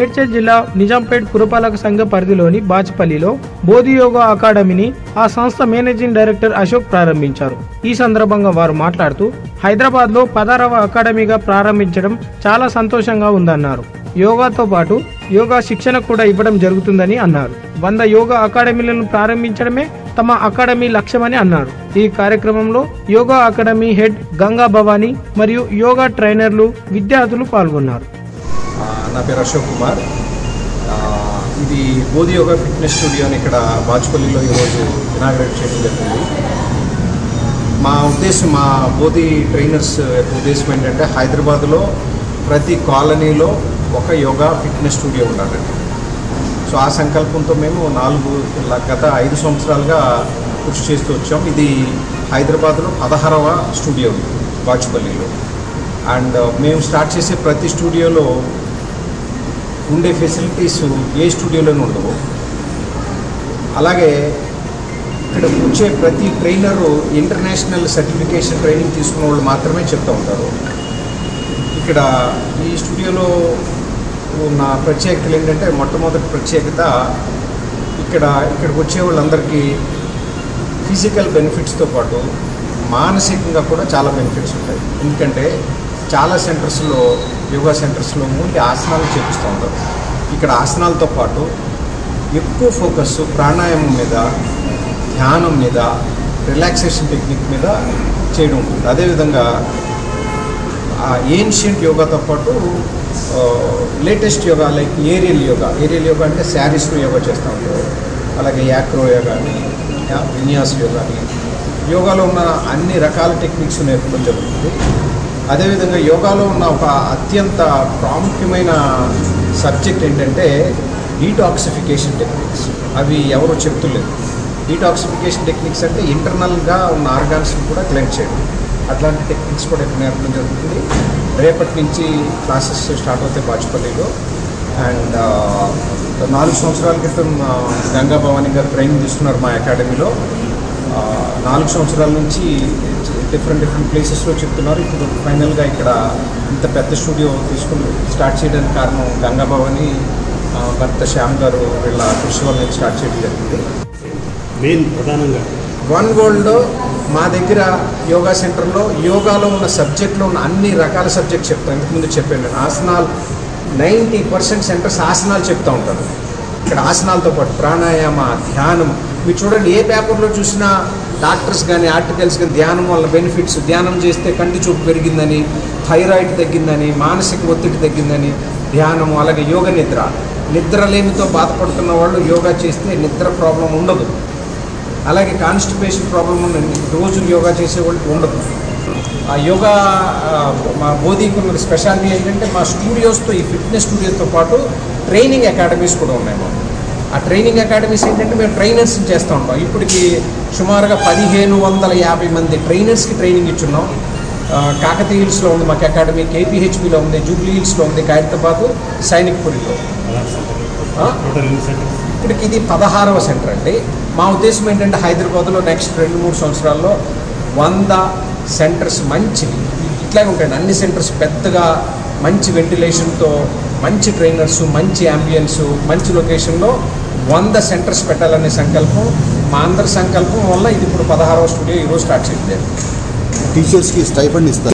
మేడ్చల్ జిల్లా నిజాంపేట్ పురపాలక సంఘ పరిధిలోని బాచ్పల్లిలో బోధి యోగా అకాడమీని ఆ సంస్థ మేనేజింగ్ డైరెక్టర్ అశోక్ ప్రారంభించారు ఈ సందర్భంగా వారు మాట్లాడుతూ హైదరాబాద్ లో పదహారవ అకాడమీగా ప్రారంభించడం చాలా సంతోషంగా ఉందన్నారు యోగాతో పాటు యోగా శిక్షణ కూడా ఇవ్వడం జరుగుతుందని అన్నారు వంద యోగా అకాడమీలను ప్రారంభించడమే తమ అకాడమీ లక్ష్యమని అన్నారు ఈ కార్యక్రమంలో యోగా అకాడమీ హెడ్ గంగా భవానీ మరియు యోగా ట్రైనర్లు విద్యార్థులు పాల్గొన్నారు ఆ, నా పేరు అశోక్ కుమార్ ఆ, ఇది బోధి యోగా ఫిట్నెస్ స్టూడియోని ఇక్కడ బాచుపల్లిలో ఈరోజు ఇనాగ్రేట్ చేయడం జరిగింది మా ఉద్దేశం మా బోధి ట్రైనర్స్ యొక్క ఉద్దేశం ఏంటంటే హైదరాబాద్లో ప్రతి కాలనీలో ఒక యోగా ఫిట్నెస్ స్టూడియో ఉండాలండి సో ఆ సంకల్పంతో మేము నాలుగు గత ఐదు సంవత్సరాలుగా కృషి చేస్తూ వచ్చాం ఇది హైదరాబాద్లో పదహారవ స్టూడియో బాచుపల్లిలో అండ్ మేము స్టార్ట్ చేసే ప్రతి స్టూడియోలో ఉండే ఫెసిలిటీస్ ఏ స్టూడియోలోనూ ఉండవు అలాగే ఇక్కడ వచ్చే ప్రతి ట్రైనరు ఇంటర్నేషనల్ సర్టిఫికేషన్ ట్రైనింగ్ తీసుకున్న వాళ్ళు మాత్రమే చెప్తూ ఉంటారు ఇక్కడ ఈ స్టూడియోలో ఉన్న ప్రత్యేకతలు ఏంటంటే మొట్టమొదటి ప్రత్యేకత ఇక్కడ ఇక్కడికి వచ్చే వాళ్ళందరికీ ఫిజికల్ బెనిఫిట్స్తో పాటు మానసికంగా కూడా చాలా బెనిఫిట్స్ ఉంటాయి ఎందుకంటే చాలా సెంటర్స్లో యోగా సెంటర్స్లో ఓన్లీ ఆసనాలు చేపిస్తూ ఉంటారు ఇక్కడ ఆసనాలతో పాటు ఎక్కువ ఫోకస్ ప్రాణాయామం మీద ధ్యానం మీద రిలాక్సేషన్ టెక్నిక్ మీద చేయడం ఉంటుంది అదేవిధంగా ఆ ఏన్షియంట్ యోగాతో పాటు latest yoga like aerial yoga aerial yoga అంటే శారీస్లో యోగా చేస్తూ ఉంటారు అలాగే యాక్రో యోగా అని యా- విన్యాస్ యోగా అని యోగాలో ఉన్న అన్ని రకాల టెక్నిక్స్ నేర్పడం జరుగుతుంది అదేవిధంగా యోగాలో ఉన్న ఒక అత్యంత ప్రాముఖ్యమైన సబ్జెక్ట్ ఏంటంటే డీటాక్సిఫికేషన్ టెక్నిక్స్ అవి ఎవరు చెప్తులేదు డీటాక్సిఫికేషన్ టెక్నిక్స్ అంటే ఇంటర్నల్గా ఉన్న ఆర్గాన్స్ని కూడా క్లెన్స్ చేయడం అట్లాంటి టెక్నిక్స్ కూడా ఇక్కడ నేర్పడం జరుగుతుంది రేపటి నుంచి క్లాసెస్ స్టార్ట్ అవుతాయి బాచుపల్లిలో అండ్ నాలుగు సంవత్సరాల క్రితం ఆ, గంగా భవానీ గారు ట్రైనింగ్ తీసుకున్నారు మా అకాడమీలో ఆ, నాలుగు సంవత్సరాల నుంచి డిఫరెంట్ డిఫరెంట్ ప్లేసెస్లో చెప్తున్నారు ఇప్పుడు ఫైనల్గా ఇక్కడ ఇంత పెద్ద స్టూడియో తీసుకుని స్టార్ట్ చేయడానికి కారణం గంగా భవాని ఆ, భర్త శ్యామ్ గారు వీళ్ళ కృషి వల్ల ఇది స్టార్ట్ చేయడం జరిగింది మెయిన్ ప్రధానంగా వన్ వరల్డ్లో మా దగ్గర యోగా సెంటర్లో యోగాలో ఉన్న సబ్జెక్ట్లో ఉన్న అన్ని రకాల సబ్జెక్ట్ చెప్తాను ఇంతకుముందు చెప్పాను నేను ఆసనాలు నైంటీ పర్సెంట్ సెంటర్స్ ఆసనాలు చెప్తూ ఉంటారు ఇక్కడ ఆసనాలతో పాటు ప్రాణాయామ ధ్యానం మీరు చూడండి ఏ పేపర్లో చూసినా డాక్టర్స్ కానీ ఆర్టికల్స్ కానీ ధ్యానం వల్ల బెనిఫిట్స్ ధ్యానం చేస్తే కంటి చూపు పెరిగిందని థైరాయిడ్ తగ్గిందని మానసిక ఒత్తిడి తగ్గిందని ధ్యానము అలాగే యోగ నిద్ర నిద్రలేమితో బాధపడుతున్న వాళ్ళు యోగా చేస్తే నిద్ర ప్రాబ్లం ఉండదు అలాగే కాన్స్టిపేషన్ ప్రాబ్లం ఉందండి రోజు యోగా చేసే వాళ్ళకి ఉండదు ఆ యోగా ఆ, మా బోధికి ఉన్న స్పెషాలిటీ ఏంటంటే మా స్టూడియోస్తో ఈ ఫిట్నెస్ స్టూడియోతో పాటు ట్రైనింగ్ అకాడమీస్ కూడా ఉన్నాయి మాకు ఆ ట్రైనింగ్ అకాడమీస్ ఏంటంటే మేము ట్రైనర్స్ చేస్తూ ఉంటాం ఇప్పటికి సుమారుగా పదిహేను వందల యాభై మంది ట్రైనర్స్కి ట్రైనింగ్ ఇచ్చున్నాం ఆ, కాకతీయ హిల్స్లో ఉంది మాకు అకాడమీ కేపీహెచ్పిలో ఉంది జూబ్లీ హిల్స్లో ఉంది ఖైరతాబాద్ సైనిక్పురిలో ఆ? టోటల్ ఎన్ని సెంటర్స్ ఇప్పటికి ఇది పదహారవ సెంటర్ అండి మా ఉద్దేశం ఏంటంటే హైదరాబాద్లో నెక్స్ట్ రెండు మూడు సంవత్సరాల్లో వంద సెంటర్స్ మంచివి ఇట్లాగే ఉంటాయండి అన్ని సెంటర్స్ పెద్దగా మంచి వెంటిలేషన్తో మంచి ట్రైనర్స్ మంచి అంబియన్స్ మంచి లొకేషన్లో వంద సెంటర్స్ పెట్టాలనే సంకల్పం మా అందరి సంకల్పం వల్ల ఇది ఇప్పుడు పదహారవ స్టూడియో ఈరోజు స్టార్ట్ చేసింది టీచర్స్కి స్టైఫండ్ ఇస్తారు